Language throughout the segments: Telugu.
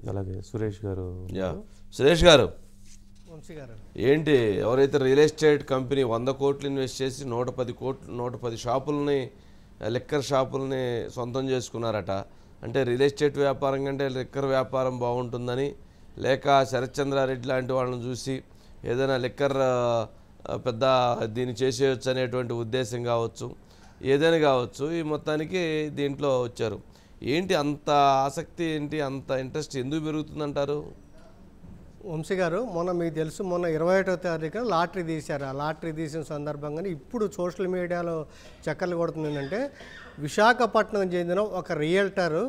అలాగే సురేష్ గారు యా సురేష్ గారు వంశీ గారు ఏంటి ఎవరైతే రియల్ ఎస్టేట్ కంపెనీ వంద కోట్లు ఇన్వెస్ట్ చేసి నూట పది కోట్లు నూట పది షాపుల్ని లిక్కర్ షాపుల్ని సొంతం చేసుకున్నారట అంటే రియల్ ఎస్టేట్ వ్యాపారం కంటే లిక్కర్ వ్యాపారం బాగుంటుందని లేక శరత్చంద్రారెడ్డి లాంటి వాళ్ళని చూసి ఏదైనా లిక్కర్ ఆ, పెద్ద దీన్ని చేసేయచ్చు అనేటువంటి ఉద్దేశం కావచ్చు ఏదైనా కావచ్చు ఈ మొత్తానికి దీంట్లో వచ్చారు ఏంటి అంత ఆసక్తి ఏంటి అంత ఇంట్రెస్ట్ ఎందుకు పెరుగుతుందంటారు వంశీ గారు మొన్న మీకు తెలుసు మొన్న ఇరవై ఒకటో తారీఖున లాటరీ తీశారు ఆ లాటరీ తీసిన సందర్భంగానే ఇప్పుడు సోషల్ మీడియాలో చక్కర్లు కొడుతుంది ఏంటంటే విశాఖపట్నం చెందిన ఒక రియల్టర్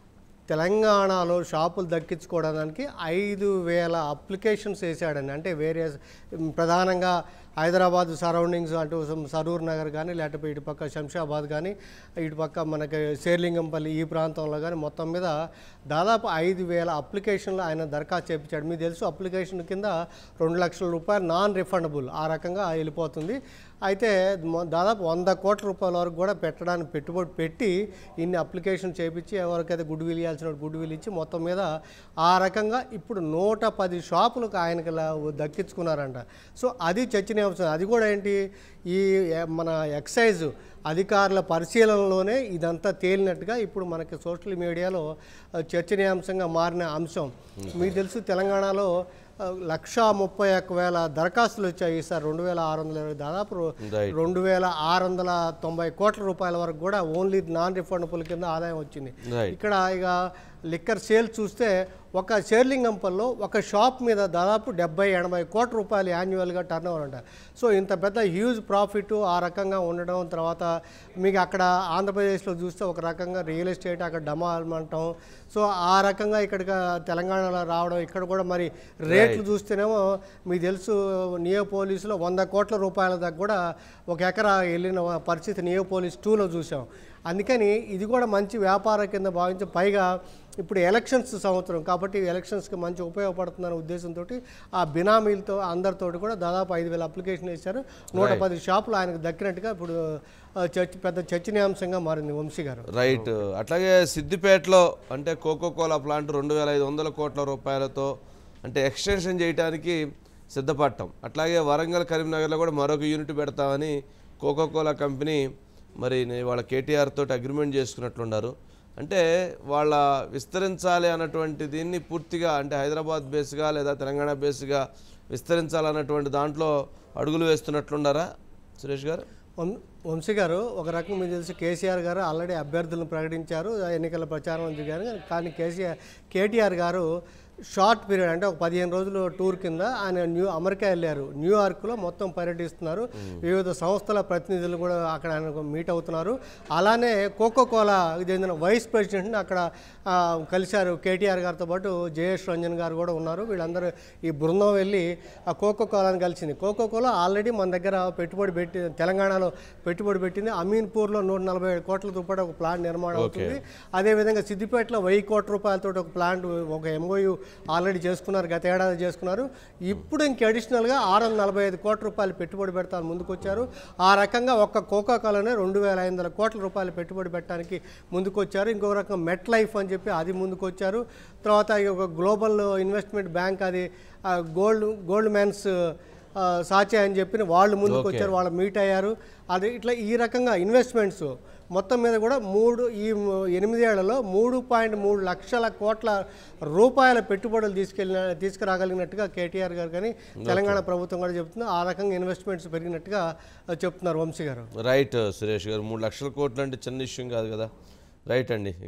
తెలంగాణలో షాపులు దక్కించుకోవడానికి ఐదు వేల అప్లికేషన్స్ వేసాడండి అంటే వేరే ప్రధానంగా హైదరాబాద్ సరౌండింగ్స్ అటు సమ్ సరూర్ నగర్ కానీ లేకపోతే ఇటు పక్క శంషాబాద్ కానీ ఇటు పక్క మనకి శేర్లింగంపల్లి ఈ ప్రాంతంలో కానీ మొత్తం మీద దాదాపు ఐదు వేల అప్లికేషన్లు ఆయన దరఖాస్తు చేయించాడు మీకు తెలుసు అప్లికేషన్ కింద రెండు లక్షల రూపాయలు నాన్ రిఫండబుల్ ఆ రకంగా వెళ్ళిపోతుంది అయితే మొ- దాదాపు వంద కోట్ల రూపాయల వరకు కూడా పెట్టడానికి పెట్టుబడి పెట్టి ఇన్ని అప్లికేషన్ చేపించి ఎవరికైతే గుడ్ విల్ ఇవ్వాల్సిన గుడ్ విల్ ఇచ్చి మొత్తం మీద ఆ రకంగా ఇప్పుడు నూట పది షాపులకు ఆయనకి ఇలా దక్కించుకున్నారంట సో అది చర్చనీయాంశం అది కూడా ఏంటి ఈ ఎ- మన ఎక్సైజ్ అధికారుల పరిశీలనలోనే ఇదంతా తేలినట్టుగా ఇప్పుడు మనకి సోషల్ మీడియాలో ఆ, చర్చనీయాంశంగా మారిన అంశం మీకు తెలుసు తెలంగాణలో ఆ, లక్షా ముప్పై ఒక్క వేల దరఖాస్తులు వచ్చాయి ఈసారి రెండు వేల ఆరు వందల ఇరవై దాదాపు రో- Right. రెండు వేల ఆరు వందల తొంభై కోట్ల రూపాయల వరకు కూడా ఓన్లీ నాన్ రిఫండబుల్ కింద ఆదాయం వచ్చింది Right. ఇక్కడ ఇక లిక్కర్ సేల్ చూస్తే ఒక షేర్లింగంపల్లో ఒక షాప్ మీద దాదాపు డెబ్బై ఎనభై కోట్ల రూపాయలు యాన్యువల్గా టర్న్ ఓవర్ అంట సో ఇంత పెద్ద హ్యూజ్ ప్రాఫిట్ ఆ రకంగా ఉండడం తర్వాత మీకు అక్కడ ఆంధ్రప్రదేశ్లో చూస్తే ఒక రకంగా రియల్ ఎస్టేట్ అక్కడ డమాల్ అంటాం సో ఆ రకంగా ఇక్కడికి తెలంగాణలో రావడం ఇక్కడ కూడా మరి రేట్లు చూస్తేనేమో మీకు తెలుసు నియో పోలీసులో వంద కోట్ల రూపాయల దాకా కూడా ఒక ఎకరా వెళ్ళిన పరిస్థితి నియో పోలీస్ టూలో చూసాం అందుకని ఇది కూడా మంచి వ్యాపార కింద భావించి పైగా ఇప్పుడు ఎలక్షన్స్ సంవత్సరం కాబట్టి ఎలక్షన్స్కి మంచి ఉపయోగపడుతుందనే ఉద్దేశంతో ఆ బినామీలతో అందరితోటి కూడా దాదాపు ఐదు వేల అప్లికేషన్ వేశారు నూట పది షాపులు ఆయనకు దక్కినట్టుగా ఇప్పుడు ఆ, చర్చ పెద్ద చర్చనీయాంశంగా మారింది వంశీ గారు రైట్ అట్లాగే సిద్దిపేటలో అంటే కోకో కోలా ప్లాంట్ రెండు వేల ఐదు వందల కోట్ల రూపాయలతో అంటే ఎక్స్టెన్షన్ చేయడానికి సిద్ధపడటం అట్లాగే వరంగల్ కరీంనగర్లో కూడా మరొక యూనిట్ పెడతామని కోకో కోలా కంపెనీ మరి నే- వాళ్ళ కేటీఆర్ తోటి అగ్రిమెంట్ చేసుకున్నట్లున్నారు అంటే వాళ్ళ విస్తరించాలి అన్నటువంటి దీన్ని పూర్తిగా అంటే హైదరాబాద్ బేస్గా లేదా తెలంగాణ బేస్గా విస్తరించాలన్నటువంటి దాంట్లో అడుగులు వేస్తున్నట్లున్నారా సురేష్ గారు వం- వంశీ గారు ఒక రకం మీకు తెలిసి కేసీఆర్ గారు ఆల్రెడీ అభ్యర్థులను ప్రకటించారు ఎన్నికల ప్రచారం దిగారు కానీ కేసీఆర్ కేటీఆర్ గారు షార్ట్ పీరియడ్ అంటే ఒక పదిహేను రోజులు టూర్ కింద ఆయన న్యూ అమెరికా వెళ్ళారు న్యూయార్క్లో మొత్తం పర్యటిస్తున్నారు వివిధ సంస్థల ప్రతినిధులు కూడా అక్కడ ఆయన మీట్ అవుతున్నారు అలానే కోకో కోలా చెందిన వైస్ ప్రెసిడెంట్ని అక్కడ ఆ, కలిశారు కేటీఆర్ గారితో పాటు జయేష్ రంజన్ గారు కూడా ఉన్నారు వీళ్ళందరూ ఈ బృందం వెళ్ళి ఆ కోకో కోలాని కలిసింది కోకో కోలా ఆల్రెడీ మన దగ్గర పెట్టుబడి పెట్టి తెలంగాణలో పెట్టుబడి పెట్టింది అమీన్పూర్లో నూట నలభై ఏడు కోట్ల రూపాయలు ఒక ప్లాంట్ నిర్మాణం అవుతుంది అదేవిధంగా సిద్దిపేటలో వెయ్యి కోట్ల రూపాయలతో ఒక ప్లాంట్ ఒక ఎంఓయు ఆల్రెడీ చేసుకున్నారు గత ఏడాది చేసుకున్నారు ఇప్పుడు ఇంక అడిషనల్గా ఆరు వందల నలభై ఐదు కోట్ల రూపాయలు పెట్టుబడి పెడతాను ముందుకు వచ్చారు ఆ రకంగా ఒక్క కోకా కోలానే రెండు వేల ఐదు వందల కోట్ల రూపాయలు పెట్టుబడి పెట్టడానికి ముందుకు వచ్చారు ఇంకొక రకం మెట్ లైఫ్ అని చెప్పి అది ముందుకు వచ్చారు తర్వాత ఈ ఒక గ్లోబల్ ఇన్వెస్ట్మెంట్ బ్యాంక్ అది ఆ, గోల్డ్ గోల్డ్ మ్యాన్స్ ఆ, సాచే అని చెప్పి వాళ్ళు ముందుకు వచ్చారు వాళ్ళు మీట్ అయ్యారు అది ఇట్లా ఈ రకంగా ఇన్వెస్ట్మెంట్స్ మొత్తం మీద కూడా మూడు ఈ ము- ఎనిమిదేళ్లలో మూడు పాయింట్ మూడు లక్షల కోట్ల రూపాయల పెట్టుబడులు తీసుకెళ్ళిన తీసుకురాగలిగినట్టుగా కేటీఆర్ గారు కానీ తెలంగాణ ప్రభుత్వం కూడా చెప్తుంది ఆ రకంగా ఇన్వెస్ట్మెంట్స్ పెరిగినట్టుగా ఆ, చెప్తున్నారు వంశీ గారు రైట్ సురేష్ గారు మూడు లక్షల కోట్లు అంటే చిన్న విషయం కాదు కదా రైట్ అండి